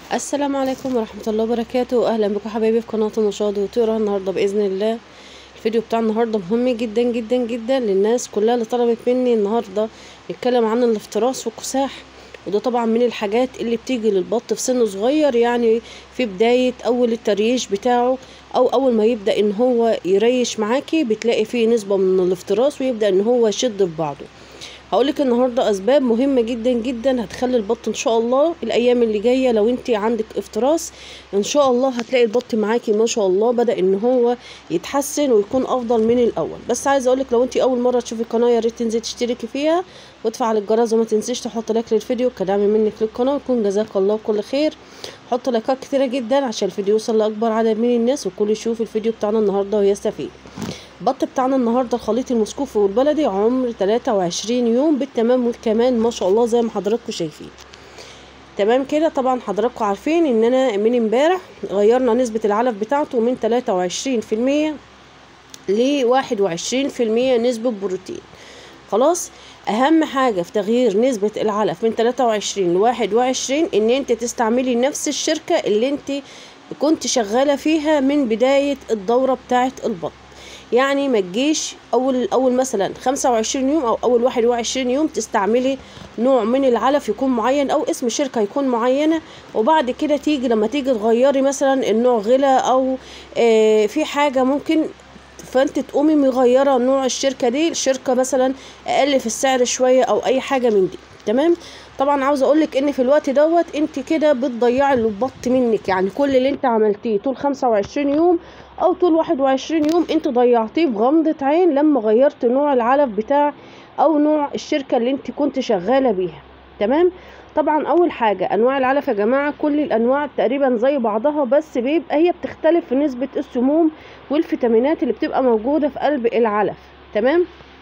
السلام عليكم ورحمة الله وبركاته أهلا بكم حبايبي في قناة نشاط وطيرة النهاردة بإذن الله الفيديو بتاع النهاردة مهم جدا جدا جدا للناس كلها اللي طلبت مني النهاردة نتكلم عن الافتراس والكساح وده طبعا من الحاجات اللي بتيجي للبط في سن صغير يعني في بداية أول التريش بتاعه أو أول ما يبدأ إن هو يريش معاكي بتلاقي فيه نسبة من الافتراس ويبدأ إن هو يشد في بعضه هقولك النهارده اسباب مهمه جدا جدا هتخلي البط ان شاء الله الايام اللي جايه لو انت عندك افتراس ان شاء الله هتلاقي البط معاكي ما شاء الله بدا ان هو يتحسن ويكون افضل من الاول بس عايزه اقولك لو انت اول مره تشوفي القناه يا ريت تنزلي تشتركي فيها وتفعل الجرس وما تنسيش تحط لايك للفيديو كدعم منك للقناه ويكون جزاك الله كل خير حط لايكات كتيره جدا عشان الفيديو يوصل لاكبر عدد من الناس والكل يشوف الفيديو بتاعنا النهارده ويستفيد البط بتاعنا النهارده الخليط المسكوف والبلدي عمر 23 يوم بالتمام والكمان ما شاء الله زي ما حضراتكم شايفين تمام كده طبعا حضراتكم عارفين ان انا من امبارح غيرنا نسبة العلف بتاعته من 23% ل 21% نسبة بروتين خلاص اهم حاجة في تغيير نسبة العلف من 23 ل 21 ان انت تستعملي نفس الشركة اللي انت كنت شغالة فيها من بداية الدورة بتاعة البط يعني ما تجيش اول اول مثلا 25 يوم او اول 21 يوم تستعملي نوع من العلف يكون معين او اسم شركه يكون معينه وبعد كده تيجي لما تيجي تغيري مثلا النوع غلا او آه في حاجه ممكن فانت تقومي مغيره نوع الشركه دي الشركه مثلا اقل في السعر شويه او اي حاجه من دي تمام طبعا عاوزه اقولك ان في الوقت دوت انت كده بتضيعي البط منك يعني كل اللي انت عملتيه طول 25 يوم او طول 21 يوم انت ضيعتيه بغمضه عين لما غيرت نوع العلف بتاع او نوع الشركه اللي انت كنت شغاله بيها تمام طبعا اول حاجه انواع العلف يا جماعه كل الانواع تقريبا زي بعضها بس بيبقى هي بتختلف في نسبه السموم والفيتامينات اللي بتبقى موجوده في قلب العلف تمام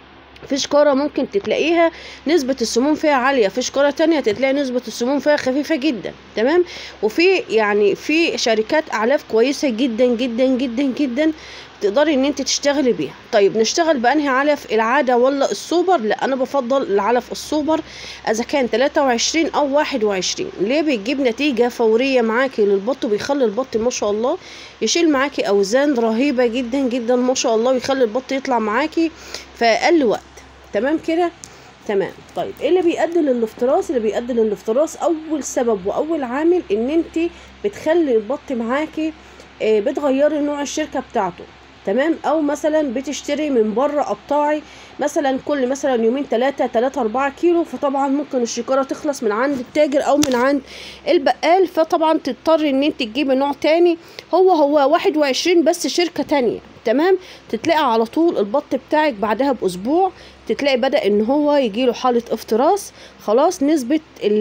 في شكارة ممكن تلاقيها نسبة السموم فيها عالية في شكارة تانية تلاقي نسبة السموم فيها خفيفة جدا تمام وفي يعني في شركات أعلاف كويسة جدا جدا جدا جدا تقدري ان انت تشتغلي بيها طيب نشتغل بانهي علف العاده ولا السوبر لا انا بفضل العلف السوبر اذا كان 23 او 21 ليه بيجيب نتيجه فوريه معاكي للبط وبيخلي البط ما شاء الله يشيل معاكي اوزان رهيبه جدا جدا ما شاء الله ويخلي البط يطلع معاكي في اقل وقت تمام كده تمام طيب ايه اللي بيؤدي للافتراس اللي بيؤدي للافتراس اول سبب واول عامل ان انت بتخلي البط معاكي آه بتغيري نوع الشركه بتاعته تمام او مثلا بتشتري من بره قطاعي مثلا كل مثلا يومين ثلاثة ثلاثة أربعة كيلو فطبعا ممكن الشكارة تخلص من عند التاجر او من عند البقال فطبعا تضطري ان انت تجيبي نوع تاني هو هو واحد وعشرين بس شركة تانية تمام تتلاقي على طول البط بتاعك بعدها باسبوع تتلاقي بدأ ان هو يجيله حالة افتراس خلاص نسبة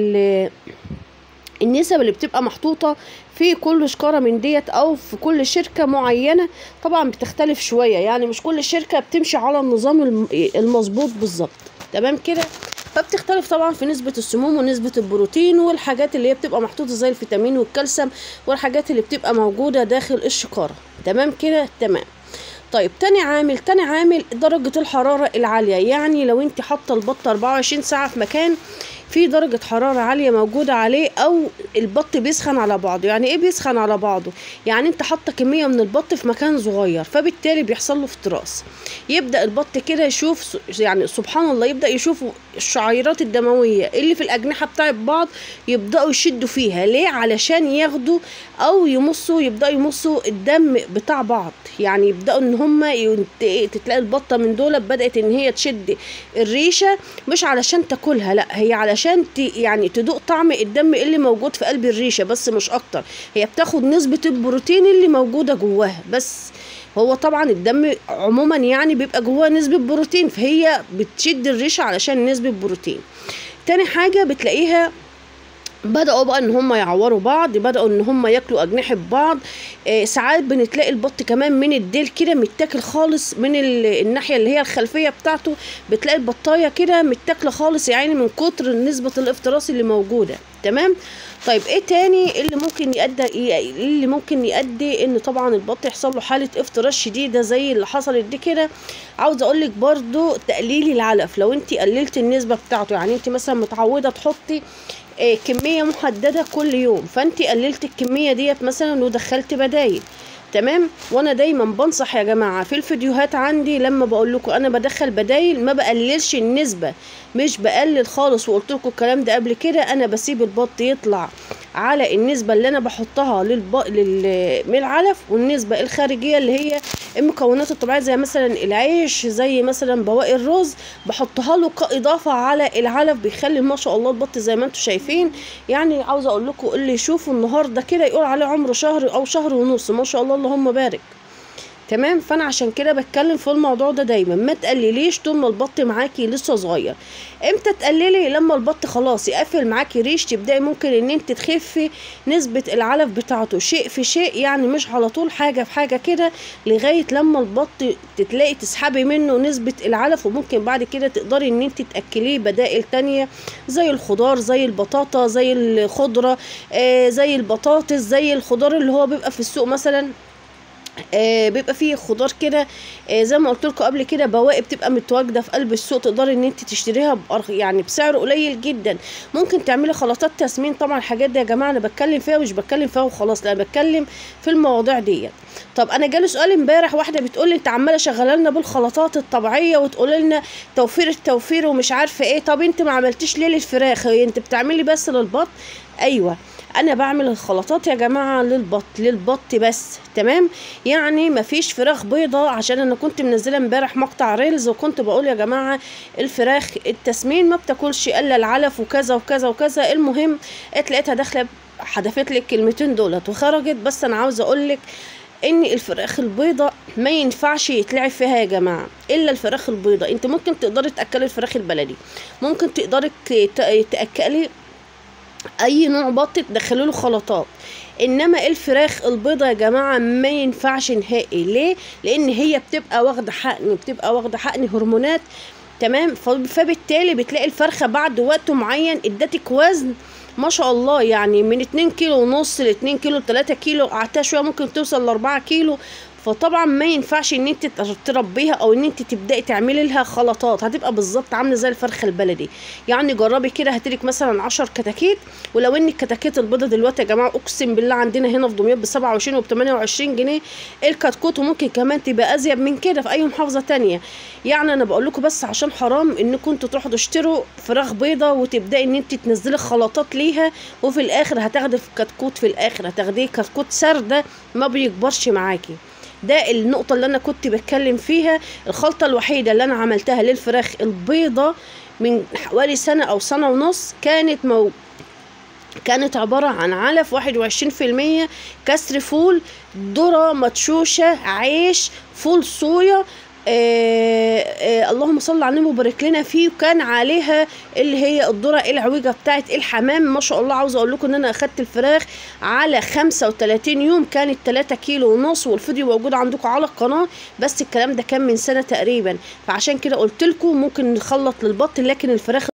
النسب اللي بتبقى محطوطة في كل شكارة من ديت او في كل شركة معينة طبعا بتختلف شوية يعني مش كل شركة بتمشي على النظام المظبوط بالظبط تمام كده فبتختلف طبعا في نسبة السموم ونسبة البروتين والحاجات اللي هي بتبقى محطوطة زي الفيتامين والكالسيوم والحاجات اللي بتبقى موجودة داخل الشكارة تمام كده تمام طيب تاني عامل تاني عامل درجة الحرارة العالية يعني لو انت حاطة البط 24 ساعة في مكان في درجة حرارة عالية موجودة عليه أو البط بيسخن على بعضه يعني إيه بيسخن على بعضه يعني أنت حاطة كمية من البط في مكان صغير فبالتالي بيحصل له افتراس يبدأ البط كده يشوف يعني سبحان الله يبدأ يشوف الشعيرات الدموية اللي في الأجنحة بتاع بعض يبدأوا يشدوا فيها ليه علشان ياخدوا أو يمصوا يبدأوا يمصوا الدم بتاع بعض يعني يبدأوا إن هما تتلاقي البطة من دول بدأت إن هي تشد الريشة مش علشان تاكلها لا هي علشان عشان يعني تدوق طعم الدم اللي موجود في قلب الريشه بس مش اكتر هي بتاخد نسبه البروتين اللي موجوده جواها بس هو طبعا الدم عموما يعني بيبقى جواه نسبه بروتين فهي بتشد الريشه علشان نسبه بروتين تاني حاجه بتلاقيها بدأوا بقى ان هم يعوروا بعض بدأوا ان هم ياكلوا اجنحة بعض آه ساعات بنتلاقي البط كمان من الديل كده متاكل خالص من الناحية اللي هي الخلفية بتاعته بتلاقي البطاية كده متاكلة خالص يعني من كتر نسبة الافتراس اللي موجودة تمام طيب ايه تاني اللي ممكن يؤدي اللي ممكن يؤدي ان طبعا البط يحصل له حاله افتراس شديده زي اللي حصلت دي كده عاوزه اقول لك برده تقليل العلف لو انت قللت النسبه بتاعته يعني انت مثلا متعوده تحطي آه، كميه محدده كل يوم فانت قللت الكميه ديت مثلا ودخلت بدايل تمام وانا دايما بنصح يا جماعه في الفيديوهات عندي لما بقول لكم انا بدخل بدايل ما بقللش النسبه مش بقلل خالص وقلت لكم الكلام ده قبل كده انا بسيب البط يطلع على النسبه اللي انا بحطها للب... لل... من العلف والنسبه الخارجيه اللي هي المكونات الطبيعيه زي مثلا العيش زي مثلا بواقي الرز بحطها له كاضافه على العلف بيخلي ما شاء الله البط زي ما انتم شايفين يعني عاوزه اقول لكم اللي يشوفه النهارده كده يقول عليه عمره شهر او شهر ونص ما شاء الله اللهم بارك تمام فانا عشان كده بتكلم في الموضوع ده دايما ما تقلليش طول ما البط معاكي لسه صغير امتى تقللي لما البط خلاص يقفل معاكي ريش تبداي ممكن ان انت تخفي نسبه العلف بتاعته شيء في شيء يعني مش على طول حاجه في حاجه كده لغايه لما البط تتلاقي تسحبي منه نسبه العلف وممكن بعد كده تقدري ان انت تاكليه بدائل تانية زي الخضار زي البطاطا زي الخضره آه زي البطاطس زي الخضار اللي هو بيبقى في السوق مثلا آه بيبقى فيه خضار كده آه زي ما قلت لكم قبل كده بواقي بتبقى متواجده في قلب السوق تقدري ان انت تشتريها بأرخ يعني بسعر قليل جدا ممكن تعملي خلطات تسمين طبعا الحاجات دي يا جماعه انا بتكلم فيها مش بتكلم فيها وخلاص لا انا بتكلم في المواضيع ديت طب انا جالي سؤال امبارح واحده بتقول لي انت عماله شغاله لنا بالخلطات الطبيعيه وتقول لنا توفير التوفير ومش عارفه ايه طب انت ما عملتيش ليه للفراخ انت بتعملي بس للبط ايوه انا بعمل الخلطات يا جماعه للبط للبط بس تمام يعني مفيش فراخ بيضه عشان انا كنت منزله امبارح مقطع ريلز وكنت بقول يا جماعه الفراخ التسمين ما بتاكلش الا العلف وكذا وكذا وكذا المهم لقيتها داخله حدفت لي الكلمتين دولت وخرجت بس انا عاوزه اقول لك ان الفراخ البيضة ما ينفعش يتلعب فيها يا جماعة الا الفراخ البيضة انت ممكن تقدري تاكلي الفراخ البلدي ممكن تقدري تاكلي اي نوع بط تدخلي له خلطات انما الفراخ البيضة يا جماعة ما ينفعش نهائي ليه لان هي بتبقى واخدة حقن بتبقى واخدة حقن هرمونات تمام فبالتالي بتلاقي الفرخة بعد وقت معين ادتك وزن ما شاء الله يعني من 2 كيلو ونص ل 2 كيلو ل 3 كيلو قعدتها شويه ممكن توصل ل 4 كيلو فطبعا ما ينفعش ان انت تربيها او ان انت تبداي تعملي لها خلطات هتبقى بالظبط عامله زي الفرخه البلدي يعني جربي كده هاتلك مثلا 10 كتاكيت ولو ان الكتاكيت البيضه دلوقتي يا جماعه اقسم بالله عندنا هنا في دمياط ب 27 وب 28 جنيه الكتكوت وممكن كمان تبقى ازيد من كده في اي محافظه تانية يعني انا بقول لكم بس عشان حرام انكم انتوا تروحوا تشتروا فراخ بيضه وتبداي ان انت تنزلي خلطات ليها وفي الاخر هتاخدي كتكوت في الاخر هتاخديه كتكوت سرده ما بيكبرش معاكي ده النقطة اللي أنا كنت بتكلم فيها الخلطة الوحيدة اللي أنا عملتها للفراخ البيضة من حوالي سنة أو سنة ونص كانت مو كانت عبارة عن علف واحد وعشرين في المية كسر فول ذرة مدشوشة عيش فول صويا آه آه اللهم صل على النبي وبارك لنا فيه وكان عليها اللي هي الذره العويجه بتاعت الحمام ما شاء الله عاوزه اقول لكم ان انا اخدت الفراخ على 35 يوم كانت 3 كيلو ونص والفيديو موجود عندكم على القناه بس الكلام ده كان من سنه تقريبا فعشان كده قلت لكم ممكن نخلط للبط لكن الفراخ